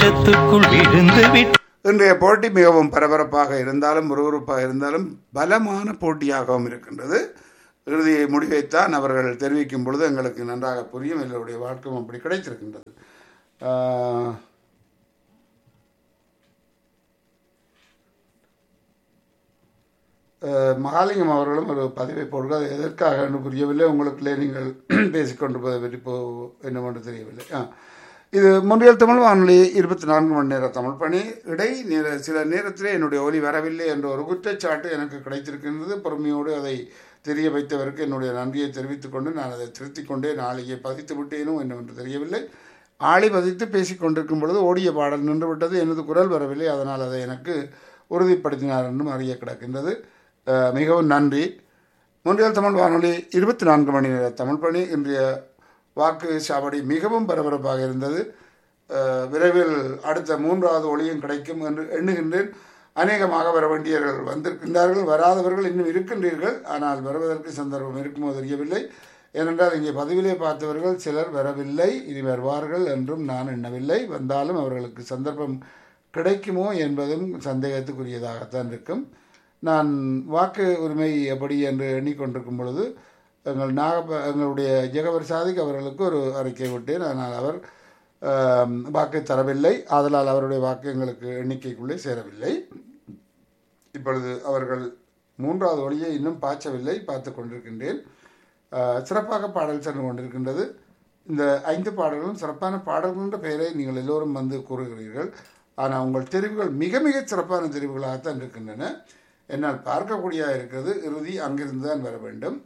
விஷத்துக்குள் விழுந்து விட்டு இன்றைய போட்டி மிகவும் பரபரப்பாக இருந்தாலும் விறுவிறுப்பாக இருந்தாலும் பலமான போட்டியாகவும் இருக்கின்றது இறுதியை முடிவைத்தான் அவர்கள் தெரிவிக்கும் பொழுது எங்களுக்கு நன்றாக புரியும் எங்களுடைய வாழ்க்கையும் அப்படி கிடைத்திருக்கின்றது ஆஹ், அஹ், மகாலிங்கம் அவர்களும் ஒரு பதிவை போடுக அது எதற்காக என்று புரியவில்லை உங்களுக்குள்ளே நீங்கள் பேசிக்கொண்டிருப்பதை பற்றி இப்போ என்னவென்று தெரியவில்லை ஆ இது முன்றியல் தமிழ் வானொலி இருபத்தி நான்கு மணி நேர தமிழ் பணி இடை நேர சில நேரத்திலே என்னுடைய ஒலி வரவில்லை என்ற ஒரு குற்றச்சாட்டு எனக்கு கிடைத்திருக்கின்றது பொறுமையோடு அதை தெரிய வைத்தவருக்கு என்னுடைய நன்றியை தெரிவித்துக் கொண்டு நான் அதை திருத்திக் கொண்டே நாளையே பதித்து விட்டேனோ என்னவென்று தெரியவில்லை ஆளி பதித்து பேசிக் கொண்டிருக்கும் பொழுது ஓடிய பாடல் நின்று விட்டது எனது குரல் வரவில்லை அதனால் அதை எனக்கு உறுதிப்படுத்தினார் என்றும் அறிய கிடக்கின்றது அஹ், மிகவும் நன்றி முன்றியல் தமிழ் வானொலி இருபத்தி நான்கு மணி நேர தமிழ் பணி இன்றைய வாக்கு சாவடி மிகவும் பரபரப்பாக இருந்தது அஹ், விரைவில் அடுத்த மூன்றாவது ஒளியும் கிடைக்கும் என்று எண்ணுகின்றேன் அநேகமாக வர வேண்டியவர்கள் வந்திருக்கின்றார்கள் வராதவர்கள் இன்னும் இருக்கின்றீர்கள் ஆனால் வருவதற்கு சந்தர்ப்பம் இருக்குமோ தெரியவில்லை ஏனென்றால் இங்கே பதிவிலே பார்த்தவர்கள் சிலர் வரவில்லை இனி வருவார்கள் என்றும் நான் எண்ணவில்லை வந்தாலும் அவர்களுக்கு சந்தர்ப்பம் கிடைக்குமோ என்பதும் சந்தேகத்துக்குரியதாகத்தான் இருக்கும் நான் வாக்கு உரிமை எப்படி என்று எண்ணிக்கொண்டிருக்கும் பொழுது எங்கள் நாக எங்களுடைய ஜெகவர் சாதிக் அவர்களுக்கு ஒரு அறிக்கை விட்டேன் ஆனால் அவர் ஆம், வாக்கு தரவில்லை ஆதலால் அவருடைய வாக்கு எங்களுக்கு எண்ணிக்கைக்குள்ளே சேரவில்லை இப்பொழுது அவர்கள் மூன்றாவது ஒளியை இன்னும் பாய்ச்சவில்லை பார்த்து கொண்டிருக்கின்றேன் ஆ, சிறப்பாக பாடல் சென்று கொண்டிருக்கின்றது இந்த ஐந்து பாடல்களும் சிறப்பான பாடல்கள் என்ற பெயரை நீங்கள் எல்லோரும் வந்து கூறுகிறீர்கள் ஆனால் உங்கள் தெரிவுகள் மிக மிக சிறப்பான தெரிவுகளாகத்தான் இருக்கின்றன என்னால் பார்க்கக்கூடியதாக இருக்கிறது இறுதி அங்கிருந்து தான் வர வேண்டும்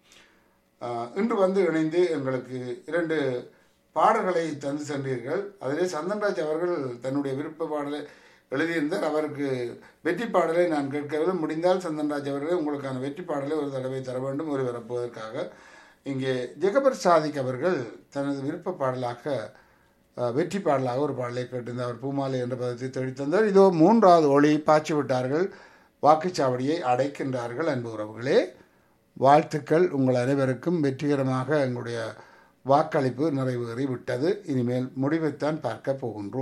ஆஹ் இன்று வந்து இணைந்து எங்களுக்கு இரண்டு பாடல்களை தந்து சென்றீர்கள் அதிலே சந்தன்ராஜ் அவர்கள் தன்னுடைய விருப்ப பாடலை எழுதியிருந்தார் அவருக்கு வெற்றி பாடலை நான் கேட்கவில்லை முடிந்தால் சந்தன்ராஜ் அவர்களே உங்களுக்கான வெற்றி பாடலை ஒரு தடவை தர வேண்டும் ஒரு வரப்போவதற்காக இங்கே ஜெகபர் சாதிக் அவர்கள் தனது விருப்ப பாடலாக அஹ், வெற்றி பாடலாக ஒரு பாடலை கேட்டிருந்தார் அவர் பூமாலை என்ற பதத்தை தெளித்தந்தார் இதோ மூன்றாவது ஒளி பாய்ச்சி விட்டார்கள் வாக்குச்சாவடியை அடைக்கின்றார்கள் அன்பு உறவுகளே வாழ்த்துக்கள் உங்கள் அனைவருக்கும் வெற்றிகரமாக எங்களுடைய வாக்களிப்பு நிறைவேறி விட்டது இனிமேல் முடிவைத்தான் பார்க்க போகின்றோம்